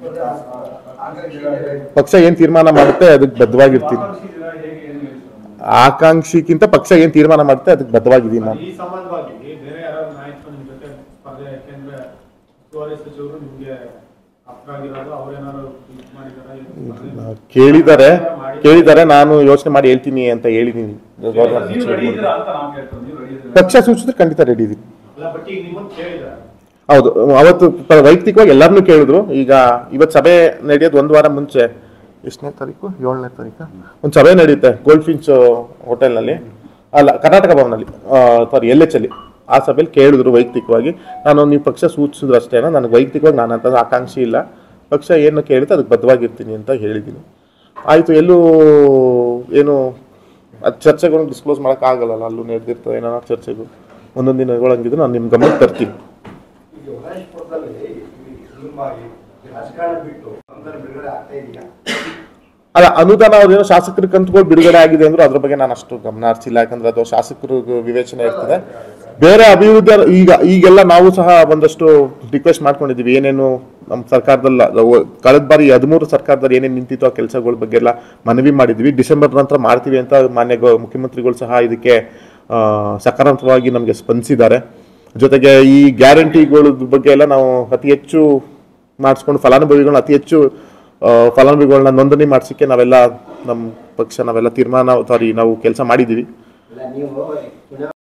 ಪಕ್ಷ ಏನ್ ತೀರ್ಮಾನ ಮಾಡುತ್ತೆ ಅದಕ್ಕೆ ಬದ್ಧವಾಗಿರ್ತೀನಿ ಆಕಾಂಕ್ಷಿದ್ದೀರಾ ಹೇಗೆ ಏನು ಹೇಳಿ ಸರ್? ಆಕಾಂಕ್ಷಿಗಿಂತ ಪಕ್ಷ ಏನ್ ತೀರ್ಮಾನ ಮಾಡುತ್ತೆ ಅದಕ್ಕೆ ಬದ್ಧವಾಗಿದ್ದೀನಿ ನಾನು ಈ ಸಂಬಂಧವಾಗಿ ಬೇರೆ ಯಾರು ನಾಯಕರು ನಿಮ್ ಜೊತೆ ಸ್ಪರ್ಧೆ ಯಾಕೆಂದ್ರೆ ಉಸ್ತುವಾರಿ ಸಚಿವರು ನಿಮ್ಗೆ ಅಪ್ರಾಗಿರೋದು ಅವ್ರೇನಾದ್ರು ಇದು ಮಾಡಿದಾರಾ ಏನು ಸ್ಪರ್ಧೆ? ಕೇಳಿದ್ದಾರೆ ಕೇಳಿದ್ದಾರೆ ನಾನು ಯೋಚನೆ ಮಾಡಿ ಹೇಳ್ತೀನಿ ಅಂತ ಹೇಳಿದೀನಿ ಗೌರ್ಮೆಂಟ್ ನೀವು ರೆಡಿ ಸಚಿವರು. ಇದ್ದೀರಾ ಅಂತ ನಾವು ಕೇಳ್ತೀವಿ ನೀವು ರೆಡಿ ಇದ್ದೀರಾ ಪಕ್ಷ ಸೂಚಿಸಿದ್ರೆ ಖಂಡಿತ ರೆಡಿ ಇದೀನಿ ಅಲ್ಲ ಬಟ್ ಈಗ ನಿಮ್ಮನ್ನ ಕೇಳಿದಾರೆ ಹೌದು ಅವತ್ತು ಪ- ವೈಯಕ್ತಿಕವಾಗಿ ಎಲ್ಲರನ್ನೂ ಕೇಳಿದ್ರು ಈಗ ಇವತ್ತು ಸಭೆ ನಡೆಯೋದು ಒಂದು ವಾರ ಮುಂಚೆ ಎಷ್ಟನೇ ತಾರೀಕು ಏಳನೇ ತಾರೀಕು ಒಂದು ಸಭೆ ನಡೆಯುತ್ತೆ ಗೋಲ್ಡ್ ಫಿಂಚ್ ಹೋಟೆಲ್ನಲ್ಲಿ ಅಲ್ಲ ಕರ್ನಾಟಕ ಭವನಲ್ಲಿ ಸಾರಿ ಎಲ್ ಎಚ್ ಅಲ್ಲಿ ಆ ಸಭೆಯಲ್ಲಿ ಕೇಳಿದ್ರು ವೈಯಕ್ತಿಕವಾಗಿ ನಾನು ನೀವು ಪಕ್ಷ ಸೂಚಿಸಿದ್ರು ಅಷ್ಟೇನ ನನಗೆ ವೈಯಕ್ತಿಕವಾಗಿ ನಾನು ಅಂತ ಆಕಾಂಕ್ಷಿ ಇಲ್ಲ ಪಕ್ಷ ಏನು ಕೇಳುತ್ತೆ ಅದಕ್ಕೆ ಬದ್ಧವಾಗಿರ್ತೀನಿ ಅಂತ ಹೇಳಿದ್ದೀನಿ ಆಯಿತು ಎಲ್ಲೂ ಏನು ಅದು ಚರ್ಚೆಗಳು ಡಿಸ್ಕ್ಲೋಸ್ ಮಾಡೋಕ್ಕಾಗಲ್ಲ ಅಲ್ಲೂ ನಡೆದಿರ್ತದೆ ಏನೋ ಚರ್ಚೆಗಳು ಒಂದೊಂದು ದಿನಗಳು ಹಂಗಿದ್ರು ನಾನು ನಿಮ್ಮ ಗಮನಕ್ಕೆ ತರ್ತೀನಿ ಈಗ ವರಾಯಿಸ್ಪುರದಲ್ಲಿ ನಿಮ್ಮ ಈ ರಾಜಕಾರಣ ಬಿಟ್ಟು ಅನುದಾನ ಬಿಡುಗಡೆ ಆಗ್ತಾ ಇದೆಯಾ ಅಲ್ಲ ಅನುದಾನ ಅವ್ರೇನೋ ಶಾಸಕರ ಕಂತುಗಳು ಬಿಡುಗಡೆ ಆಗಿದೆ ಅಂದ್ರೆ ಅದ್ರ ಬಗ್ಗೆ ನಾನು ಅಷ್ಟು ಗಮನ ಹರಿಸಿಲ್ಲ ಯಾಕಂದ್ರೆ ಅದು ಶಾಸಕರು ವಿವೇಚನೆ ಇರ್ತದೆ ಬೇರೆ ಅಭಿವೃದ್ಧಿ ಈಗ ಈಗೆಲ್ಲ ನಾವು ಸಹ ಒಂದಷ್ಟು ರಿಕ್ವೆಸ್ಟ್ ಮಾಡ್ಕೊಂಡಿದ್ದೀವಿ ಏನೇನು ನಮ್ಮ ಸರ್ಕಾರದಲ್ಲಿ ಅದ- ಕಳೆದ ಬಾರಿ ಹದಿಮೂರು ಸರ್ಕಾರದಲ್ಲಿ ಏನೇನು ನಿಂತಿತ್ತು ಆ ಕೆಲಸಗಳ ಬಗ್ಗೆ ಎಲ್ಲ ಮನವಿ ಮಾಡಿದ್ವಿ ಡಿಸೆಂಬರ್ ನಂತರ ಮಾಡ್ತೀವಿ ಅಂತ ಮಾನ್ಯ ಗೌ- ಮುಖ್ಯಮಂತ್ರಿಗಳು ಸಹ ಇದಕ್ಕೆ ಆ, ಸಕಾರಾತ್ಮಕವಾಗಿ ನಮಗೆ ಸ್ಪಂದಿಸಿದ್ದಾರೆ ಜೊತೆಗೆ ಈ ಗ್ಯಾರಂಟಿಗಳ ಬಗ್ಗೆ ಎಲ್ಲ ನಾವು ಅತಿ ಹೆಚ್ಚು ಮಾಡಿಸ್ಕೊಂಡು ಫಲಾನುಭವಿಗಳನ್ನ ಅತಿ ಹೆಚ್ಚು ಆ, ಫಲಾನುಭವಿಗಳನ್ನ ನೋಂದಣಿ ಮಾಡಿಸಿಕ್ಕೆ ನಾವೆಲ್ಲ ನಮ್ಮ ಪಕ್ಷ ನಾವೆಲ್ಲ ತೀರ್ಮಾನ ಸಾರಿ ನಾವು ಕೆಲಸ ಮಾಡಿದ್ದೀವಿ ಇಲ್ಲ ನೀವು ಚುನಾವಣೆ